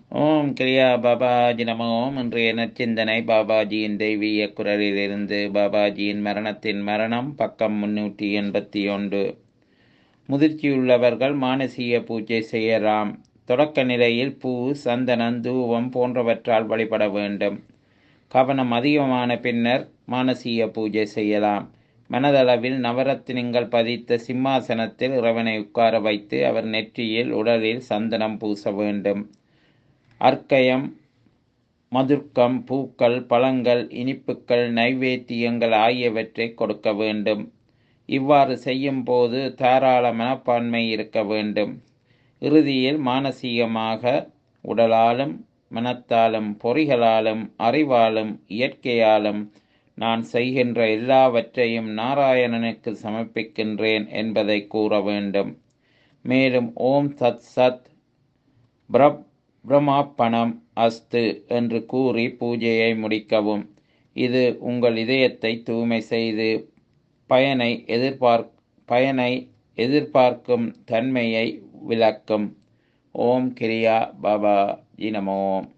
ஓம் கிரியா பாபாஜி நமோ இன்றைய நற்சிந்தனை பாபாஜியின் தெய்வீக குரலிலிருந்து பாபாஜியின் மரணத்தின் மரணம் பக்கம் முன்னூற்றி எண்பத்தி ஒன்று முதிர்ச்சியுள்ளவர்கள் மானசீக பூஜை செய்யலாம் தொடக்க நிலையில் பூ சந்தனம் தூவம் போன்றவற்றால் வழிபட வேண்டும் கவனம் அதிகமான பின்னர் மானசீக பூஜை செய்யலாம் மனதளவில் நவரத்தினங்கள் பதித்த சிம்மாசனத்தில் இறைவனை உட்கார வைத்து அவர் நெற்றியில் உடலில் சந்தனம் பூச வேண்டும் அர்க்கயம் மதுர்க்கம் பூக்கள் பழங்கள் இனிப்புக்கள் நைவேத்தியங்கள் ஆகியவற்றை கொடுக்க வேண்டும் இவ்வாறு செய்யும் போது தாராள மனப்பான்மை இருக்க வேண்டும் இறுதியில் மானசீகமாக உடலாலும் மனத்தாலும் பொறிகளாலும் அறிவாலும் இயற்கையாலும் நான் செய்கின்ற எல்லாவற்றையும் நாராயணனுக்கு சமர்ப்பிக்கின்றேன் என்பதை கூற வேண்டும் மேலும் ஓம் சத் சத் பிரப் பிரமாப்பணம் அஸ்து என்று கூறி பூஜையை முடிக்கவும் இது உங்கள் இதயத்தை தூய்மை செய்து பயனை எதிர்பார்க் பயனை எதிர்பார்க்கும் தன்மையை விளக்கும் ஓம் கிரியா பாபா ஜி நமோம்